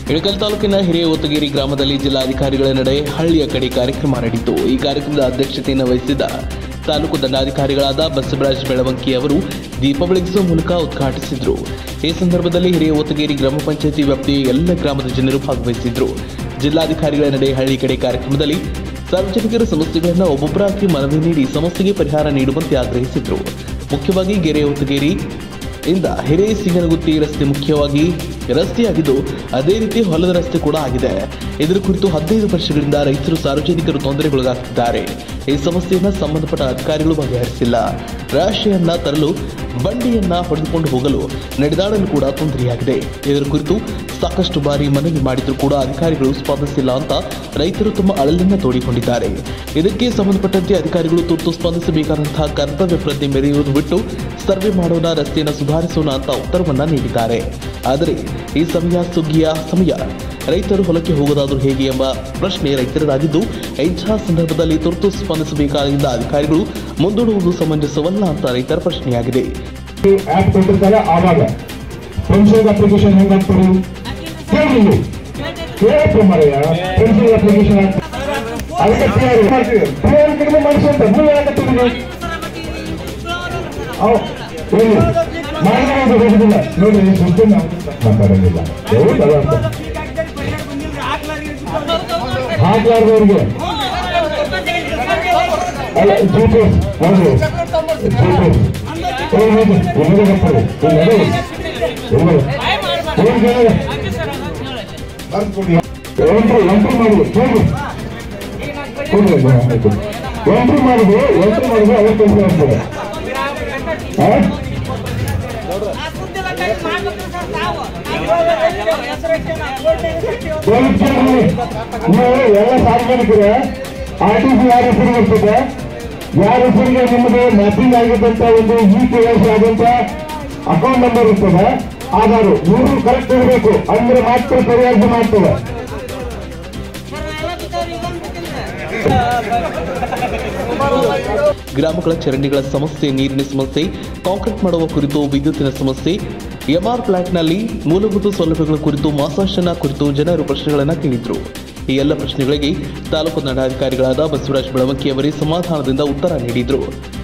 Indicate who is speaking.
Speaker 1: ಇಳಕಲ್ ತಾಲೂಕಿನ ಹಿರಿಯ ಒತ್ತಗೇರಿ ಗ್ರಾಮದಲ್ಲಿ ಜಿಲ್ಲಾಧಿಕಾರಿಗಳ ನಡೆ ಹಳ್ಳಿಯ ಕಡೆ ಕಾರ್ಯಕ್ರಮ ನಡೆಯಿತು ಈ ಕಾರ್ಯಕ್ರಮದ ಅಧ್ಯಕ್ಷತೆಯನ್ನು ವಹಿಸಿದ್ದ ತಾಲೂಕು ದಂಡಾಧಿಕಾರಿಗಳಾದ ಬಸವರಾಜ್ ಬೆಳವಂಕಿ ಅವರು ದೀಪ ಬೆಳಗಿಸುವ ಮೂಲಕ ಉದ್ಘಾಟಿಸಿದರು ಈ ಸಂದರ್ಭದಲ್ಲಿ ಹಿರಿಯ ಒತ್ತಗೇರಿ ಗ್ರಾಮ ಪಂಚಾಯತಿ ವ್ಯಾಪ್ತಿಯ ಎಲ್ಲ ಗ್ರಾಮದ ಜನರು ಭಾಗವಹಿಸಿದ್ರು ಜಿಲ್ಲಾಧಿಕಾರಿಗಳ ನಡೆ ಹಳ್ಳಿ ಕಡೆ ಕಾರ್ಯಕ್ರಮದಲ್ಲಿ ಸಾರ್ವಜನಿಕರ ಸಮಸ್ಯೆಗಳನ್ನು ಒಬ್ಬೊಬ್ಬರಾಗಿ ಮನವಿ ನೀಡಿ ಸಮಸ್ಯೆಗೆ ಪರಿಹಾರ ನೀಡುವಂತೆ ಆಗ್ರಹಿಸಿದ್ರು ಮುಖ್ಯವಾಗಿ ಗೆರೆ ಒತ್ತಗೇರಿ ಇಂದ ಹಿರೇ ಸಿಂಗನಗುತ್ತಿ ರಸ್ತೆ ಮುಖ್ಯವಾಗಿ ರಸ್ತೆಯಾಗಿದ್ದು ಅದೇ ರೀತಿ ಹೊಲದ ರಸ್ತೆ ಕೂಡ ಆಗಿದೆ ಇದರ ಕುರಿತು ಹದಿನೈದು ವರ್ಷಗಳಿಂದ ರೈತರು ಸಾರ್ವಜನಿಕರು ತೊಂದರೆಗೊಳಗಾಗ್ತಿದ್ದಾರೆ ಈ ಸಮಸ್ಯೆಯನ್ನ ಸಂಬಂಧಪಟ್ಟ ಅಧಿಕಾರಿಗಳು ಬಗೆಹರಿಸಿಲ್ಲ ರಾಶಿಯನ್ನ ತರಲು ಬಂಡಿಯನ್ನ ಹೊಡೆದುಕೊಂಡು ಹೋಗಲು ನಡೆದಾಡಲು ಕೂಡ ತೊಂದರೆಯಾಗಿದೆ ಇದರ ಕುರಿತು ಸಾಕಷ್ಟು ಬಾರಿ ಮನವಿ ಮಾಡಿದರೂ ಕೂಡ ಅಧಿಕಾರಿಗಳು ಸ್ಪಂದಿಸಿಲ್ಲ ಅಂತ ರೈತರು ತಮ್ಮ ಅಳಲನ್ನ ತೋಡಿಕೊಂಡಿದ್ದಾರೆ ಇದಕ್ಕೆ ಸಂಬಂಧಪಟ್ಟಂತೆ ಅಧಿಕಾರಿಗಳು ತುರ್ತು ಸ್ಪಂದಿಸಬೇಕಾದಂತಹ ಕರ್ತವ್ಯ ಪ್ರಜ್ಞೆ ಮೆರೆಯುವುದು ಬಿಟ್ಟು ಸರ್ವೆ ಮಾಡೋಣ ರಸ್ತೆಯನ್ನು ಸುಧಾರಿಸೋಣ ಅಂತ ಉತ್ತರವನ್ನ ನೀಡಿದ್ದಾರೆ ಆದರೆ ಈ ಸಮಯ ಸುಗ್ಗಿಯ ಸಮಯ ರೈತರು ಹೊಲಕ್ಕೆ ಹೋಗೋದಾದರೂ ಹೇಗೆ ಎಂಬ ಪ್ರಶ್ನೆ ರೈತರದಾಗಿದ್ದು ಇಂತಹ ಸಂದರ್ಭದಲ್ಲಿ ತುರ್ತು ಸ್ಪಂದಿಸಬೇಕಾಗಿದ್ದ ಅಧಿಕಾರಿಗಳು ಮುಂದೂಡುವುದು ಸಮಂಜಸವಲ್ಲ ಅಂತ ರೈತರ ಪ್ರಶ್ನೆಯಾಗಿದೆ
Speaker 2: ಆ್ಯಪ್ ಕೊಟ್ಟಿರ್ತಾರೆ ಆವಾಗ ಪೆನ್ಷನ್ ಅಪ್ಲಿಕೇಶನ್ ಹೆಂಗ್ ಹಾಕ್ತಾರೆ ಕೇಳಿ ನೀವು ಕೇಳಪ್ಪ ಮರೆಯ ಪೆನ್ಷನ್ ಅಪ್ಲಿಕೇಶನ್ ಅದಕ್ಕೆ PR ಮಾಡ್ತೀವಿ PR ಕಡಿಮೆ ಮಾಡಿಸುವಂತ ನೀವು ಯಾಕೆ ತಿಳಿದ್ರಿ ಅವ್ ಹೇಳಿ ಮಾಡಿದ್ರೆ ಹೋಗುದಿಲ್ಲ ನೋಡಿ ಈ ಸುದ್ದಿ ನಾವು ಮಾತಾಡೋದಿಲ್ಲ ಹೌದಲ್ಲ ಅಂತ ಹಾಕ್ಲಾರ್ದವ್ರಿಗೆ ಅಲ್ಲ ಜಿ ಪಿ ಎಸ್ ನೋಡಿ ಜಿ ಪಿ ಎಸ್ ಹೌದು ಎಲ್ಲರೂ ಬರ್ತಾರೆ ಎಲ್ಲರೂ ಎಲ್ಲರೂ ಹೋಗಿ ಎಂಟ್ರಿ ಎಂಟ್ರಿ ಮಾಡಿ ಹೋಗಿ ಕೊಡಿ ಆಯ್ತು ಎಂಟ್ರಿ ಮಾಡಿದ್ರು ಎಂಟ್ರಿ ಮಾಡಿದ್ರು ಅವ್ರ ಕೆಲಸ ಆಗ್ತದೆ ನೀವು ಎಲ್ಲ ಸಾರ್ವಜನಿಕರು ಆರ್ ಟಿ ಸಿ ಯಾರ ಹೆಸರು ಬರ್ತದೆ ಯಾರ ಹೆಸರಿಗೆ ನಿಮ್ಮದು ಮ್ಯಾಪಿಂಗ್ ಆಗಿದ್ದಂತ ಒಂದು ಇ ಕೆ ಎಸ್ ಆದಂತ ಅಕೌಂಟ್ ನಂಬರ್ ಇರ್ತದೆ ಆಧಾರ್ ಮೂರು ಕರೆಕ್ಟ್ ಇರಬೇಕು ಅಂದ್ರೆ ಮಾತ್ರ ಪರಿಹಾರ ಮಾಡ್ತದೆ
Speaker 1: ಗ್ರಾಮಗಳ ಚರಂಡಿಗಳ ಸಮಸ್ಯೆ ನೀರಿನ ಸಮಸ್ಯೆ ಕಾಂಕ್ರೀಟ್ ಮಾಡುವ ಕುರಿತು ವಿದ್ಯುತ್ತಿನ ಸಮಸ್ಯೆ ಎಂಆರ್ ಪ್ಲಾಂಟ್ನಲ್ಲಿ ಮೂಲಭೂತ ಸೌಲಭ್ಯಗಳ ಕುರಿತು ಮಾಸಾಶನ ಕುರಿತು ಜನರು ಪ್ರಶ್ನೆಗಳನ್ನು ಕೇಳಿದ್ರು ಈ ಎಲ್ಲ ಪ್ರಶ್ನೆಗಳಿಗೆ ತಾಲೂಕು ದಂಡಾಧಿಕಾರಿಗಳಾದ ಬಸವರಾಜ ಬೆಳವಂಕಿ ಅವರೇ ಸಮಾಧಾನದಿಂದ ಉತ್ತರ ನೀಡಿದರು